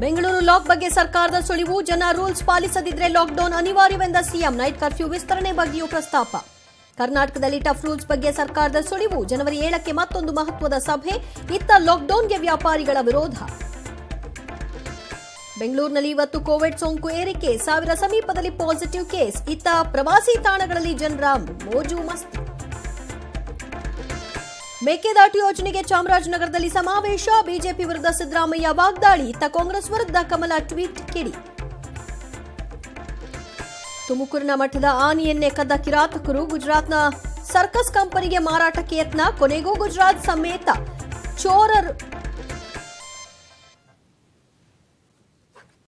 Bengaluru lock ಬಗ್ಗೆ ಸರ್ಕಾರದ ಸುಳಿವು ಜನ ರೂಲ್ಸ್ ಪಾಲಿಸದಿದ್ರೆ ಲಾಕ್ಡೌನ್ ಅನಿವಾರ್ಯವೆಂದ ಸಿಎಂ ನೈಟ್ ಕರ್ಫ್ಯೂ ವಿಸ್ತರಣೆ ಬಗ್ಗೆಯೂ ಪ್ರಸ್ತಾಪ ಕರ್ನಾಟಕದಲ್ಲಿ ಟಫ್ ರೂಲ್ಸ್ ಬಗ್ಗೆ ಸರ್ಕಾರದ ಸುಳಿವು ಜನವರಿ ಏಳಕ್ಕೆ ಮತ್ತೊಂದು ಮಹತ್ವದ ಸಭೆ ಇತ್ತ ಲಾಕ್ಡೌನ್ಗೆ ವ್ಯಾಪಾರಿಗಳ ವಿರೋಧ ಬೆಂಗಳೂರಿನಲ್ಲಿ ಇವತ್ತು ಕೋವಿಡ್ ಸೋಂಕು ಏರಿಕೆ ಸಾವಿರ ಸಮೀಪದಲ್ಲಿ ಪಾಸಿಟಿವ್ ಕೇಸ್ ಇತ್ತ ಪ್ರವಾಸಿ ತಾಣಗಳಲ್ಲಿ ಜನರ ಮೋಜು ಮಸ್ತಿ ಮೇಕೆದಾಟು ಯೋಜನೆಗೆ ಚಾಮರಾಜನಗರದಲ್ಲಿ ಸಮಾವೇಶ ಬಿಜೆಪಿ ವಿರುದ್ಧ ಸಿದ್ದರಾಮಯ್ಯ ವಾಗ್ದಾಳಿ ಇತ್ತ ಕಾಂಗ್ರೆಸ್ ವಿರುದ್ಧ ಕಮಲ ಟ್ವೀಟ್ ಕಿಡಿ ತುಮಕೂರಿನ ಮಠದ ಆನೆಯನ್ನೇ ಕದ್ದ ಕಿರಾತಕರು ಗುಜರಾತ್ನ ಸರ್ಕಸ್ ಕಂಪನಿಗೆ ಮಾರಾಟಕ್ಕೆ ಯತ್ನ ಕೊನೆಗೂ ಗುಜರಾತ್ ಸಮೇತ ಚೋರರ್